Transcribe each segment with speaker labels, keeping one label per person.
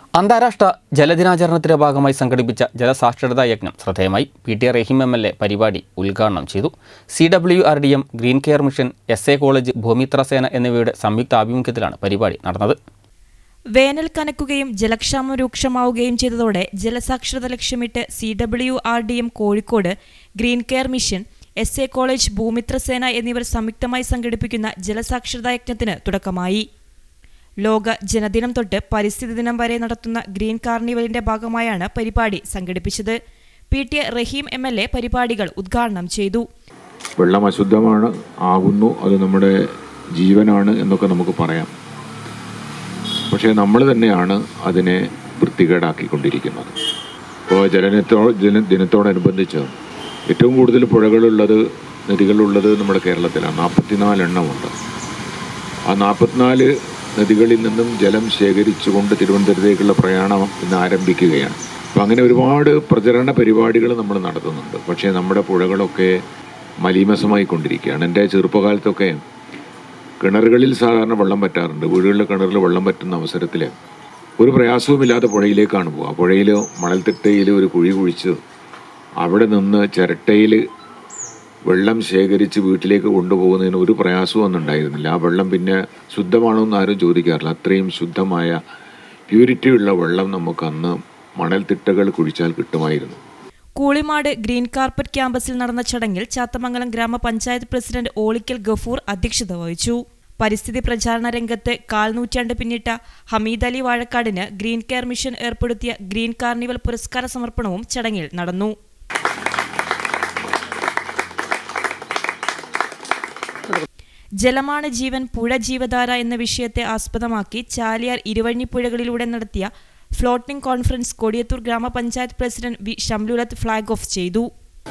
Speaker 1: അന്താരാഷ്ട്ര ജലദിനാചരണത്തിന്റെ ഭാഗമായി സംഘടിപ്പിച്ച ജലസാക്ഷരതാ യജ്ഞം ശ്രദ്ധേയമായി P T Raheem M L A പരിപാടി ഉദ്ഘാടനം ചെയ്തു C W R D M green care mission S A college Bhoomithra Sena എന്നിവയുടെ സംയുക്ത ആഭിമുഖ്യത്തിലാണ് പരിപാടി നടന്നത്
Speaker 2: വേനൽ കനക്കുകയും ജലക്ഷാമം രൂക്ഷമാവുകയും ചെയ്തതോടെ ജലസാക്ഷരത ലക്ഷ്യമിട്ട് C W R D M Kozhikode green care mission S A college Bhoomithra Sena എന്നിവർ സംയുക്തമായി സംഘടിപ്പിക്കുന്ന ജലസാക്ഷരതാ യജ്ഞത്തിന് തുടക്കമായി ലോക ജനദിനം തൊട്ട് പരിസ്ഥിതി ദിനം വരെ നടത്തുന്ന ഗ്രീൻ കാർണിവലിന്റെ ഭാഗമായാണ് പരിപാടി സംഘടിപ്പിച്ചത് P T Raheem M L A പരിപാടികൾ ഉദ്ഘാടനം ചെയ്തു
Speaker 3: വെള്ളം അശുദ്ധമാണ് ആകുന്നു അത് നമ്മുടെ ജീവനാണ് എന്നൊക്കെ നമുക്ക് പറയാം പക്ഷേ നമ്മൾ തന്നെയാണ് അതിനെ വൃത്തികേടാക്കിക്കൊണ്ടിരിക്കുന്നത് ഇപ്പോൾ ജലനത്തോ ജല ദിനത്തോടനുബന്ധിച്ച് ഏറ്റവും കൂടുതൽ പുഴകളുള്ളത് നദികളുള്ളത് നമ്മുടെ കേരളത്തിലാണ് നാൽപ്പത്തിനാലെണ്ണമുണ്ട് ആ നാൽപ്പത്തിനാല് നദികളിൽ നിന്നും ജലം ശേഖരിച്ചുകൊണ്ട് തിരുവനന്തപുരത്തേക്കുള്ള പ്രയാണം ഇന്ന് ആരംഭിക്കുകയാണ് അപ്പം അങ്ങനെ ഒരുപാട് പ്രചരണ പരിപാടികൾ നമ്മൾ നടത്തുന്നുണ്ട് പക്ഷേ നമ്മുടെ പുഴകളൊക്കെ മലീമസമായി കൊണ്ടിരിക്കുകയാണ് എൻ്റെ ചെറുപ്പകാലത്തൊക്കെ കിണറുകളിൽ സാധാരണ വെള്ളം പറ്റാറുണ്ട് വീടുകളിലെ കിണറിൽ വെള്ളം പറ്റുന്ന അവസരത്തിൽ ഒരു പ്രയാസവുമില്ലാതെ പുഴയിലേക്കാണ് പോകുക പുഴയിൽ മണൽത്തിട്ടയിൽ ഒരു കുഴി കുഴിച്ച് അവിടെ നിന്ന് ചിരട്ടയിൽ വെള്ളം ശേഖരിച്ച് വീട്ടിലേക്ക് കൊണ്ടുപോകുന്നതിന് ഒരു പ്രയാസവും ഒന്നും ഉണ്ടായിരുന്നില്ല ആ വെള്ളം പിന്നെ ശുദ്ധമാണോ എന്ന് ആരും ചോദിക്കാറില്ല അത്രയും ശുദ്ധമായ പ്യൂരിറ്റി ഉള്ള വെള്ളം നമുക്ക് അന്ന് മണൽത്തിട്ടകൾ കുഴിച്ചാൽ കിട്ടുമായിരുന്നു
Speaker 2: കൂളിമാട് ഗ്രീൻ കാർപ്പറ്റ് ക്യാമ്പസിൽ നടന്ന ചടങ്ങിൽ ചാത്തമംഗലം ഗ്രാമപഞ്ചായത്ത് പ്രസിഡന്റ് ഓളിക്കൽ ഗഫൂർ അധ്യക്ഷത വഹിച്ചു പരിസ്ഥിതി പ്രചാരണ രംഗത്ത് കാൽനൂറ്റാണ്ട് പിന്നിട്ട ഹമീദ് അലി വാഴക്കാടിന് ഗ്രീൻ കെയർ മിഷൻ ഏർപ്പെടുത്തിയ ഗ്രീൻ കാർണിവൽ പുരസ്കാര സമർപ്പണവും ചടങ്ങിൽ നടന്നു ജലമാണ് ജീവൻ പുഴ ജീവധാര എന്ന വിഷയത്തെ ആസ്പദമാക്കി ചാലിയാർ ഇരുവഴിഞ്ഞിപ്പുഴകളിലൂടെ നടത്തിയ ഫ്ലോട്ടിംഗ് കോൺഫറൻസ് കൊടിയത്തൂർ ഗ്രാമപഞ്ചായത്ത് president V Shamlulath flag off ചെയ്തു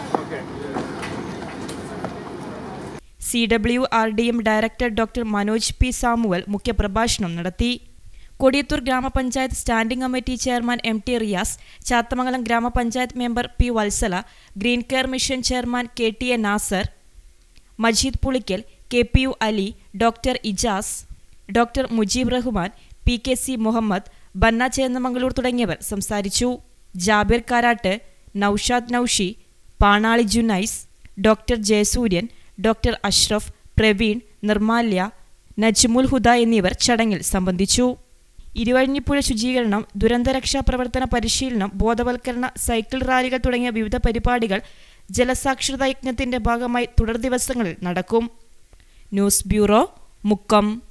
Speaker 2: C W R D M director doctor Manoj P Samuel മുഖ്യപ്രഭാഷണം നടത്തി കൊടിയത്തൂർ ഗ്രാമപഞ്ചായത്ത് standing committee chairman M T Riyas Chathamangalam ഗ്രാമപഞ്ചായത്ത് member P Vatsala green care mission chairman K T A Nasar Majeed Pulikkal K P U Ali doctor Ijas doctor Mujeeb Rahman P K C Muhammed Banna Chennamangalur തുടങ്ങിയവർ സംസാരിച്ചു Jabir Karat Naushad Naushi Panali Junais doctor Jayasuryan doctor Ashraf Praveen Nirmalya Najmul Huda എന്നിവർ ചടങ്ങിൽ സംബന്ധിച്ചു ഇരുവഴിഞ്ഞിപ്പുഴ ശുചീകരണം ദുരന്തരക്ഷാ പ്രവർത്തന പരിശീലനം ബോധവൽക്കരണ സൈക്കിൾ റാലികൾ തുടങ്ങിയ വിവിധ പരിപാടികൾ ജലസാക്ഷരതാ യജ്ഞത്തിന്റെ ഭാഗമായി തുടർ ദിവസങ്ങളിൽ നടക്കും ന്യൂസ് ബ്യൂറോ മുക്കം